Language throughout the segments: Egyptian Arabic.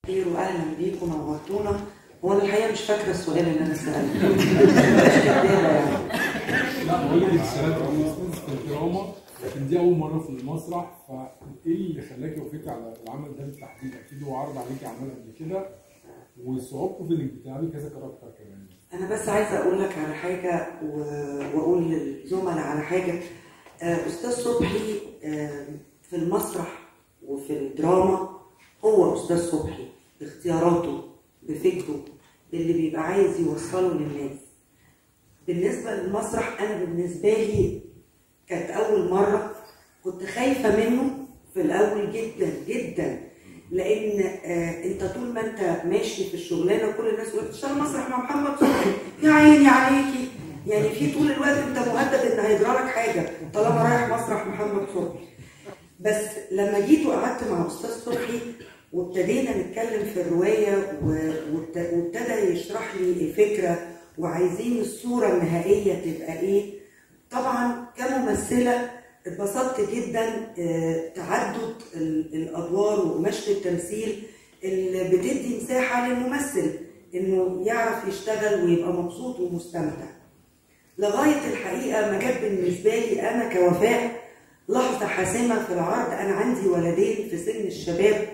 خير واهلا بيكم نورتونا وانا الحقيقه مش فاكره السؤال اللي انا سالته مش كدابه يعني لا بقول لك اشتغلت اصلا في الدراما لكن دي اول مره في المسرح فايه اللي خلاكي وافقتي على العمل ده بالتحديد؟ اكيد هو عرض عليكي اعمال قبل كده وصعوبته في انك بتلعبي كذا كاركتر كمان انا بس عايزه اقول لك على حاجه و- واقول للزملاء على حاجه آه، استاذ صبحي آه، في المسرح وفي الدراما هو استاذ صبحي باختياراته بفكره باللي بيبقى عايز يوصله للناس بالنسبه للمسرح انا بالنسبه لي كانت اول مره كنت خايفه منه في الاول جدا جدا لان آه انت طول ما انت ماشي في الشغلانه كل الناس يقول بتشتغل مسرح مع محمد صبحي يا عيني عليكي يعني في طول الوقت انت مهدد ان هيجرى لك حاجه طالما رايح مسرح محمد صبحي بس لما جيت وقعدت مع استاذ صبحي وابتدينا نتكلم في الروايه و- وابت- وابتدى يشرح لي الفكره وعايزين الصوره النهائيه تبقى ايه طبعا كممثله اتبسطت جدا آه، تعدد ال- الادوار وقماشه التمثيل اللي بتدي مساحه للممثل انه يعرف يشتغل ويبقى مبسوط ومستمتع لغايه الحقيقه ما جت بالنسبه لي انا كوفاء لحظه حاسمه في العرض انا عندي ولدين في سن الشباب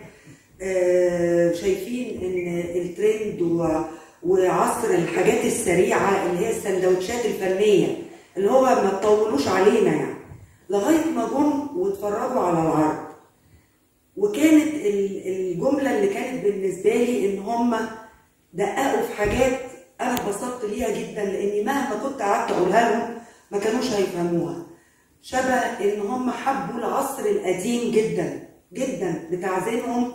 آه، شايفين ان الترند و- وعصر الحاجات السريعه اللي هي السندوتشات الفنيه اللي هو ما تطولوش علينا يعني لغايه ما جم واتفرجوا على العرض وكانت ال- الجمله اللي كانت بالنسبه لي ان هم دققوا في حاجات انا اتبسطت ليها جدا لاني مهما كنت قعدت اقولها لهم ما كانوش هيفهموها شبه ان هم حبوا العصر القديم جدا جدا بتاع زينهم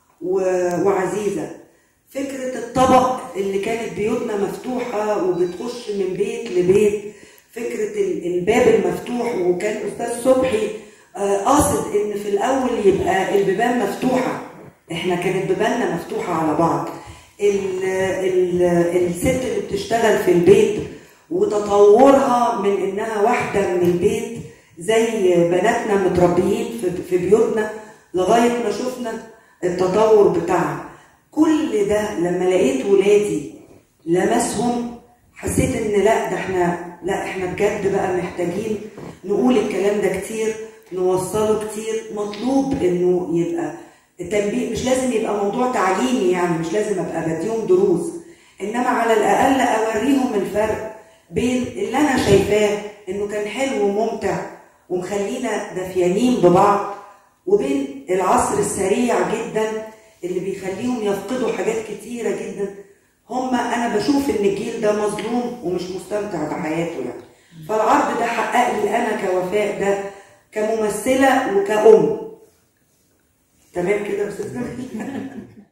و- وعزيزه فكره الطبق اللي كانت بيوتنا مفتوحه وبتخش من بيت لبيت فكره ال- الباب المفتوح وكان استاذ صبحي آه، قاصد ان في الاول يبقى البيبان مفتوحه احنا كانت بيباننا مفتوحه على بعض ال ال الست اللي بتشتغل في البيت وتطورها من انها واحده من البيت زي بناتنا متربيين في, في بيوتنا لغايه ما شفنا التطور بتاعها كل ده لما لقيت ولادي لمسهم حسيت ان لا ده احنا لا احنا بجد بقى محتاجين نقول الكلام ده كتير نوصله كتير مطلوب انه يبقى التنبيه مش لازم يبقى موضوع تعليمي يعني مش لازم ابقى بديهم دروس انما على الاقل اوريهم الفرق بين اللي انا شايفاه انه كان حلو وممتع ومخلينا دافيانين ببعض وبين العصر السريع جدا اللي بيخليهم يفقدوا حاجات كتيرة جدا هم انا بشوف ان الجيل ده مظلوم ومش مستمتع بحياته يعني فالعرض ده حقق لي انا كوفاء ده كممثلة وكأم تمام كده يا استاذ جميل